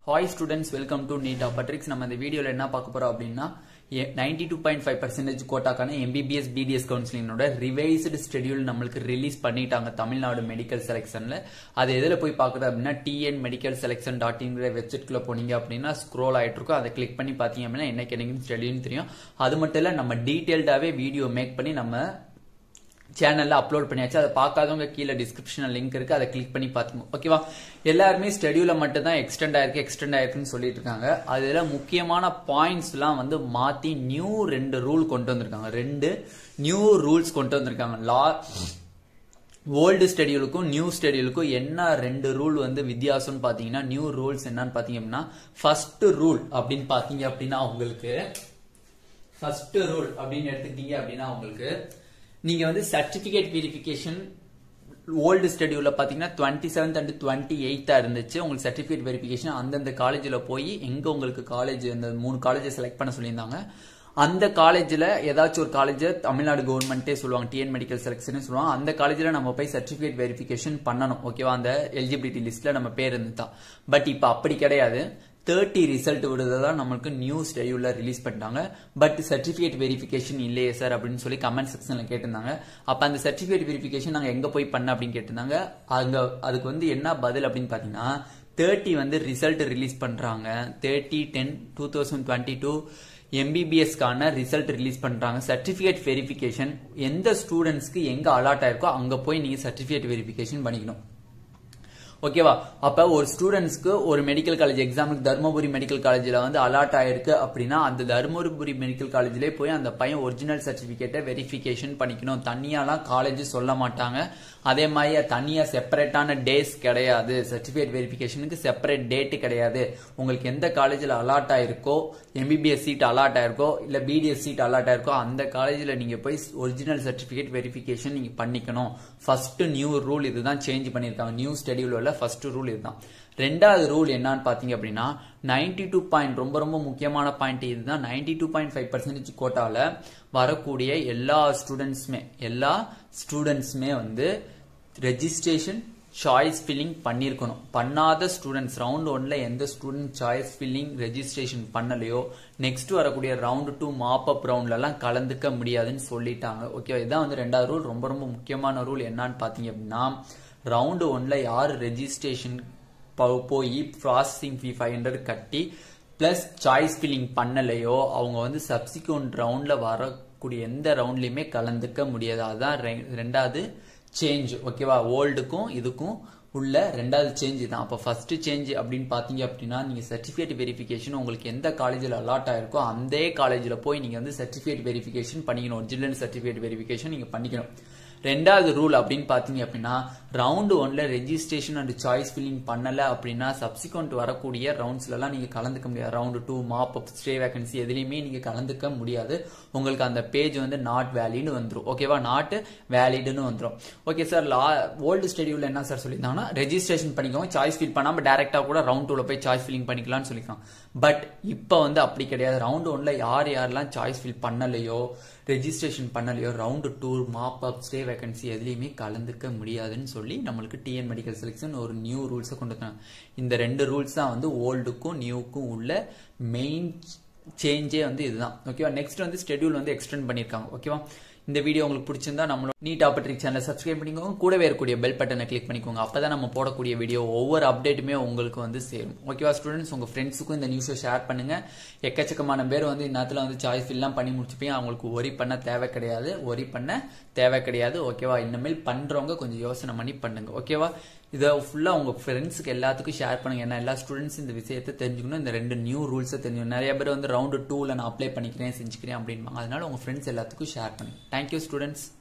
hi students welcome to NEET ஆப்பட்ரிக்ஸ் நம்ம இந்த வீடியோல என்ன பார்க்க போறோம் அப்படின்னா ninety two point five percentage கோட்டாக்கான எம்பிபிஎஸ் பிடிஎஸ் கவுன்சிலிங்கோட ரிவைஸ்டு ஸ்கெடியூல் நம்மளுக்கு ரிலீஸ் பண்ணிட்டாங்க தமிழ்நாடு மெடிக்கல் செலெக்ஷன்ல அது எதில் போய் பார்க்குறது அப்படின்னா டிஎன் மெடிக்கல் செலெக்ஷன் டாட் இன்கிற வெப்சைட்குள்ள போனீங்க அப்படின்னா ஸ்க்ரோல் ஆயிட்டு இருக்கும் அதை கிளிக் பண்ணி பார்த்தீங்க அப்படின்னா என்ன கிடைக்கும் ஸ்டெடியூல்னு தெரியும் அது மட்டும் இல்லை நம்ம டீட்டெயில்டாகவே வீடியோ மேக் பண்ணி நம்ம சேனல்ல அப்லோட் பண்ணியாச்சு அதை பார்க்காதவங்க கீழே டிஸ்கிரிப்ஷன்ல லிங்க் இருக்கு அதை கிளிக் பண்ணி பார்த்துங்க ஓகேவா எல்லாருமே ஸ்டெடியூல மட்டும் தான் எக்ஸ்டெண்ட் ஆயிருக்கு எக்ஸ்டெண்ட் ஆயிருக்குன்னு சொல்லிட்டு இருக்காங்க அதுல முக்கியமான பாயிண்ட்ஸ் எல்லாம் வந்து மாத்தி நியூ ரெண்டு ரூல் கொண்டு வந்திருக்காங்க ரெண்டு நியூ ரூல்ஸ் கொண்டு வந்திருக்காங்க லா ஓல்டு ஸ்டெடியூலுக்கும் நியூ ஸ்டெடியூலுக்கும் என்ன ரெண்டு ரூல் வந்து வித்தியாசம்னு பாத்தீங்கன்னா நியூ ரூல்ஸ் என்னன்னு பாத்தீங்க அப்படின்னா ஃபர்ஸ்ட் ரூல் அப்படின்னு பாத்தீங்க அப்படின்னா உங்களுக்கு ஃபர்ஸ்ட் ரூல் அப்படின்னு எடுத்துக்கிட்டீங்க அப்படின்னா உங்களுக்கு நீங்க வந்து சர்டிபிகேட் வெரிஃபிகேஷன் ஓல்டு ஸ்டெடியூல பாத்தீங்கன்னா டுவெண்ட்டி செவன்த் அண்ட் டுவெண்ட்டி எயித்தா இருந்துச்சு உங்களுக்கு சர்டிபிகேட் வெரிஃபிகேஷன் அந்தந்த காலேஜ்ல போய் எங்க உங்களுக்கு காலேஜ் அந்த மூணு காலேஜ் செலக்ட் பண்ண சொல்லியிருந்தாங்க அந்த காலேஜ்ல ஏதாச்சும் ஒரு காலேஜ் தமிழ்நாடு கவர்மெண்ட்டே சொல்லுவாங்க டிஎன் மெடிக்கல் செலக்ஷன் சொல்லுவாங்க அந்த காலேஜ்ல நம்ம போய் சர்டிபிகேட் வெரிஃபிகேஷன் பண்ணணும் ஓகேவா அந்த எலிஜிபிலிட்டி லிஸ்ட்ல நம்ம பேர் இருந்துதான் பட் இப்ப அப்படி கிடையாது தேர்ட்டி ரிசல்ட் விடுறதா நம்மளுக்கு நியூ ஸ்டெடியூல்ல ரிலீஸ் பண்ணிட்டாங்க பட் சர்டிபிகேட் வெரிஃபிகேஷன் இல்லையே சார் அப்படின்னு சொல்லி கமெண்ட் செக்ஷன்ல கேட்டிருந்தாங்க அப்ப அந்த சர்டிபிகேட் வெரிஃபிகேஷன் நாங்க எங்க போய் பண்ண அப்படின்னு கேட்டிருந்தாங்க அங்க அதுக்கு வந்து என்ன பதில் அப்படின்னு பாத்தீங்கன்னா தேர்ட்டி வந்து ரிசல்ட் ரிலீஸ் பண்றாங்க thirty ten two thousand twenty two எம்பிபிஎஸ்க்கான ரிசல்ட் ரிலீஸ் பண்றாங்க சர்டிபிகேட் வெரிஃபிகேஷன் எந்த ஸ்டூடெண்ட்ஸ்க்கு எங்க அலாட் ஆயிருக்கோ அங்க போய் நீங்க சர்டிபிகேட் வெரிஃபிகேஷன் பண்ணிக்கணும் ஓகேவா அப்ப ஒரு ஸ்டூடெண்ட்ஸ்க்கு ஒரு medical college example Dharmapuri medical காலேஜ்ல வந்து அலாட் ஆயிருக்கு அப்படின்னா அந்த தருமபுரி மெடிக்கல் காலேஜ்லேயே போய் அந்த பையன் ஒரிஜினல் சர்டிபிகேட்டை வெரிஃபிகேஷன் பண்ணிக்கணும் தனியாலாம் காலேஜ் சொல்ல மாட்டாங்க அதே மாதிரி தனியா செப்பரேட்டான டேஸ் கிடையாது சர்டிபிகேட் வெரிஃபிகேஷனுக்கு செப்பரேட் டேட் கிடையாது உங்களுக்கு எந்த காலேஜ்ல அலாட் ஆயிருக்கோ எம்பிபிஎஸ் சீட் அலாட் ஆயிருக்கோ இல்ல பிடிஎஸ் சீட் அலாட் ஆயிருக்கோ அந்த காலேஜ்ல நீங்க போய் ஒரிஜினல் சர்டிபிகேட் வெரிஃபிகேஷன் நீங்க பண்ணிக்கணும் ஃபர்ஸ்ட் நியூ ரூல் இதுதான் சேஞ்ச் பண்ணிருக்காங்க நியூ ஸ்டெடியூல் ஃபர்ஸ்ட் ரூல் இதுதான் ரெண்டாவது ரூல் என்னன்னு பாத்தீங்க அப்படின்னா நைன்டி டூ பாயிண்ட் ரொம்ப ரொம்ப முக்கியமான பாயிண்ட் இதுதான் ninety two point five percentage கோட்டால வரக்கூடிய எல்லா ஸ்டூடெண்ட்ஸுமே எல்லா ஸ்டூடெண்ட்ஸுமே வந்து ரெஜிஸ்ட்ரேஷன் சாய்ஸ் ஃபில்லிங் பண்ணிருக்கணும் பண்ணாத ஸ்டூடெண்ட்ஸ் ரவுண்ட் ஒன்ல எந்த ஸ்டூடெண்ட் சாய்ஸ் ஃபில்லிங் ரெஜிஸ்ட்ரேஷன் பண்ணலையோ நெக்ஸ்ட் வரக்கூடிய ரவுண்ட் டூ மாப் அப் ரவுண்ட்ல எல்லாம் கலந்துக்க முடியாதுன்னு சொல்லிட்டாங்க ஓகே இதான் வந்து ரெண்டாவது ரூல் ரொம்ப ரொம்ப முக்கியமான ரூல் என்னன்னு பாத்தீங்க அப்படின்னா ரவுண்டு ஒன்ல யார் ரெஜிஸ்ட்ரேஷன் போய் ப்ராசஸிங் ஃபீ ஃபைவ் ஹண்ட்ரட் கட்டி பிளஸ் சாய்ஸ் ஃபில்லிங் பண்ணலையோ அவங்க வந்து சப்சிக்வெண்ட் ரவுண்ட்ல வரக்கூடிய எந்த ரவுண்ட்லயுமே கலந்துக்க முடியாது அதான் ரெண்டாவது சேஞ்ச் ஓகேவா ஓல்டுக்கும் இதுக்கும் உள்ள ரெண்டாவது சேஞ்ச் தான் அப்போ ஃபர்ஸ்ட் சேஞ்ச் அப்படின்னு பார்த்தீங்க அப்படின்னா நீங்கள் சர்டிஃபிகேட் வெரிஃபிகேஷன் உங்களுக்கு எந்த காலேஜில் அலாட் ஆயிருக்கோ அந்த காலேஜில் போய் நீங்கள் வந்து சர்டிஃபிகேட் வெரிஃபிகேஷன் பண்ணிக்கணும் ஒரிஜினல் சர்டிஃபிகேட் வெரிஃபிகேஷன் நீங்கள் பண்ணிக்கணும் ரெண்டாவது ரூல் அப்படின்னு பாத்தீங்க அப்படின்னா ரவுண்டு ஒன்ல ரெஜிஸ்ட்ரேஷன் அண்ட் சாய்ஸ் ஃபில்லிங் பண்ணல அப்படின்னா சப்சிக்வெண்ட் வரக்கூடிய ரவுண்ட்ஸ்ல எல்லாம் நீங்க கலந்துக்க முடியாது round two mop up stay vacancy எதுலையுமே நீங்க கலந்துக்க முடியாது உங்களுக்கு அந்த பேஜ் வந்து நாட் வேலிட்னு வந்துடும் ஓகேவா நாட் வேலிடுன்னு வந்துடும் ஓகே சார் லா ஓல்டு ஸ்டெடியூல் என்ன சார் சொல்லியிருந்தாங்கன்னா ரெஜிஸ்ட்ரேஷன் பண்ணிக்கோங்க சாய்ஸ் ஃபில் பண்ணாம டேரக்டா கூட ரவுண்ட் டூல போய் சாய்ஸ் ஃபில்லிங் பண்ணிக்கலாம்னு சொல்லிக்கலாம் பட் இப்போ வந்து அப்படி கிடையாது ரவுண்ட் ஒன்ல யார் யாரெல்லாம் சாய்ஸ் ஃபில் பண்ணலையோ ரெஜிஸ்ட்ரேஷன் பண்ணலையோ round two mop up stay vacancy எதுலையுமே கலந்துக்க முடியாதுன்னு சொல்லி நம்மளுக்கு டிஎன் மெடிக்கல் செலெக்ஷன் ஒரு நியூ ரூல்ஸை கொண்டு வந்தாங்க இந்த ரெண்டு ரூல்ஸ் தான் வந்து ஓல்டுக்கும் நியூக்கும் உள்ள மெயின் சேஞ்சே வந்து இதுதான் ஓகேவா நெக்ஸ்ட் வந்து ஸ்கெடியூல் வந்து எக்ஸ்டெண்ட் பண்ணியிருக்காங்க ஓகேவா இந்த வீடியோ உங்களுக்கு பிடிச்சிருந்தா நம்மளோட நீட் ஆப்பர்ட்ரிக் சேனலை சப்ஸ்கிரைப் பண்ணிக்கோங்க கூடவே இருக்கக்கூடிய பெல் பட்டனை கிளிக் பண்ணிக்கோங்க அப்பதான் நம்ம போடக்கூடிய வீடியோ ஒவ்வொரு அப்டேட்டுமே உங்களுக்கு வந்து சேரும் ஓகேவா ஸ்டூடெண்ட்ஸ் உங்க ஃப்ரெண்ட்ஸுக்கும் இந்த நியூஸை ஷேர் பண்ணுங்க எக்கச்சக்கமான பேர் வந்து இந்நேரத்தில் வந்து சாய்ஸ் ஃபில்லாம் பண்ணி முடிச்சுப்பீங்க அவங்களுக்கு ஒரி பண்ண தேவை கிடையாது ஒரி பண்ண தேவை கிடையாது ஓகேவா இனிமேல் பண்றவங்க கொஞ்சம் யோசனை பண்ணி பண்ணுங்க ஓகேவா இதை ஃபுல்லாக உங்கள் ஃப்ரெண்ட்ஸுக்கு எல்லாத்துக்கும் ஷேர் பண்ணுங்க ஏன்னா எல்லா ஸ்டூடெண்ட்ஸ் இந்த விஷயத்தை தெரிஞ்சுக்கணும் இந்த ரெண்டு நியூ ரூல்ஸை தெரிஞ்சுக்கணும் நிறைய பேர் வந்து ரவுண்டு டூவில் நான் அப்ளை பண்ணிக்கிறேன் செஞ்சுக்கிறேன் அப்படின்பாங்க அதனால உங்கள் ஃப்ரெண்ட்ஸ் எல்லாத்துக்கும் ஷேர் பண்ணுங்க தேங்க்யூ ஸ்டூடெண்ட்ஸ்